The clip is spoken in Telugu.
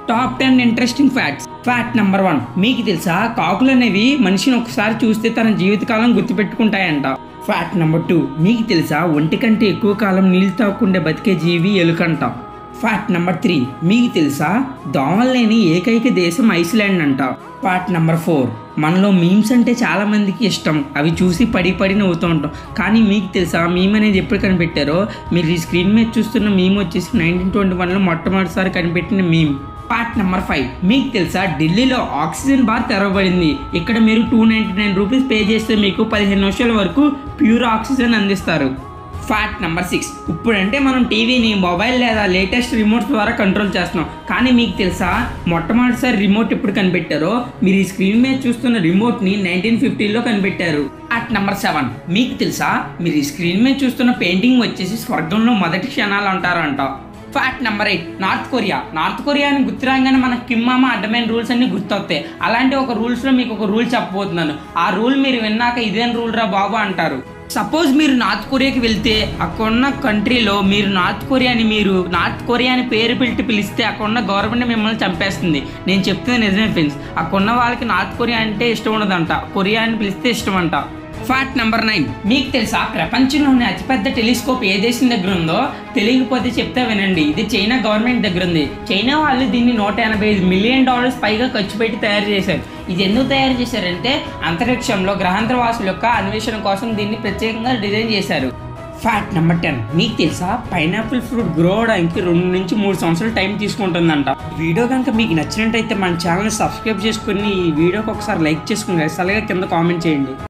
top ten interesting facts fact number one మీకు తెలుసా కాకులు అనేవి మనిషిని ఒకసారి చూస్తే తన జీవితకాలం గుర్తుపెట్టుకుంటాయంట ఫ్యాక్ట్ నెంబర్ టూ మీకు తెలుసా ఒంటి కంటే ఎక్కువ కాలం నీళ్ళు తాగకుండా బతికే జీవి ఎలుకంట ఫ్యాక్ట్ నెంబర్ త్రీ మీకు తెలుసా దోమలు లేని ఏకైక దేశం ఐస్లాండ్ అంట ఫ్యాక్ట్ నెంబర్ ఫోర్ మనలో మీమ్స్ అంటే చాలా మందికి ఇష్టం అవి చూసి పడి పడి నవ్వుతూ ఉంటాం కానీ మీకు తెలుసా మీమ్ అనేది ఎప్పుడు కనిపెట్టారో మీరు ఈ స్క్రీన్ మీద చూస్తున్న మీమ్ వచ్చేసి నైన్టీన్ ట్వంటీ వన్లో మొట్టమొదటిసారి కనిపెట్టిన మీమ్ పార్ట్ నెంబర్ ఫైవ్ మీకు తెలుసా ఢిల్లీలో ఆక్సిజన్ బార్ తెరవబడింది ఇక్కడ మీరు two ninety nine rupees pay చేస్తే మీకు పదిహేను నిమిషాల వరకు ప్యూర్ ఆక్సిజన్ అందిస్తారు ఫ్యాక్ట్ నెంబర్ సిక్స్ ఇప్పుడంటే మనం టీవీని మొబైల్ లేదా లేటెస్ట్ రిమోట్ ద్వారా కంట్రోల్ చేస్తున్నాం కానీ మీకు తెలుసా మొట్టమొదటిసారి రిమోట్ ఎప్పుడు కనిపెట్టారో మీరు ఈ స్క్రీన్ మీద చూస్తున్న రిమోట్ని నైన్టీన్ ఫిఫ్టీలో కనిపెట్టారు ఫ్యాక్ట్ నెంబర్ సెవెన్ మీకు తెలుసా మీరు ఈ స్క్రీన్ మీద చూస్తున్న పెయింటింగ్ వచ్చేసి స్వర్గంలో మొదటి క్షణాలు అంటారంట fact number eight north Korea north Korea అని గుర్తురాగానే మన కిమ్మామ అడ్డమైన రూల్స్ అన్ని గుర్తొస్తాయి అలాంటి ఒక రూల్స్లో మీకు ఒక రూల్ చెప్పబోతున్నాను ఆ రూల్ మీరు విన్నాక ఇదేం రూల్ రా బాబు అంటారు సపోజ్ మీరు నార్త్ కొరియాకి వెళ్తే అక్కడ ఉన్న కంట్రీలో మీరు నార్త్ కొరియాని మీరు నార్త్ కొరియా అని పేరు పెట్టి పిలిస్తే అక్కడ ఉన్న గవర్నమెంట్ మిమ్మల్ని చంపేస్తుంది నేను చెప్తుంది నిజమే ఫ్రెండ్స్ అక్కడ ఉన్న వాళ్ళకి నార్త్ కొరియా అంటే ఇష్టం ఉండదంట కొరియా అని పిలిస్తే ఇష్టం అంట ఫ్యాక్ట్ నెంబర్ నైన్ మీకు తెలుసా ప్రపంచంలోని అతిపెద్ద టెలిస్కోప్ ఏ దేశం దగ్గర ఉందో తెలియకపోతే చెప్తే వినండి ఇది చైనా గవర్నమెంట్ దగ్గర ఉంది చైనా వాళ్ళు దీన్ని నూట ఎనభై ఐదు మిలియన్ డాలర్స్ పైగా ఖర్చు పెట్టి తయారు చేశారు ఇది ఎందుకు తయారు చేశారంటే అంతరిక్షంలో గ్రహాంతర వాసుల యొక్క అన్వేషణ కోసం దీన్ని ప్రత్యేకంగా డిజైన్ చేశారు ఫ్యాక్ట్ నెంబర్ టెన్ మీకు తెలుసా పైనాపిల్ ఫ్రూట్ గ్రో అవడానికి రెండు నుంచి మూడు సంవత్సరాలు టైం తీసుకుంటుందంట వీడియో కనుక మీకు నచ్చినట్టయితే మన ఛానల్ సబ్స్క్రైబ్ చేసుకుని ఈ వీడియోకి ఒకసారి లైక్ చేసుకుని అలాగే కింద కామెంట్ చేయండి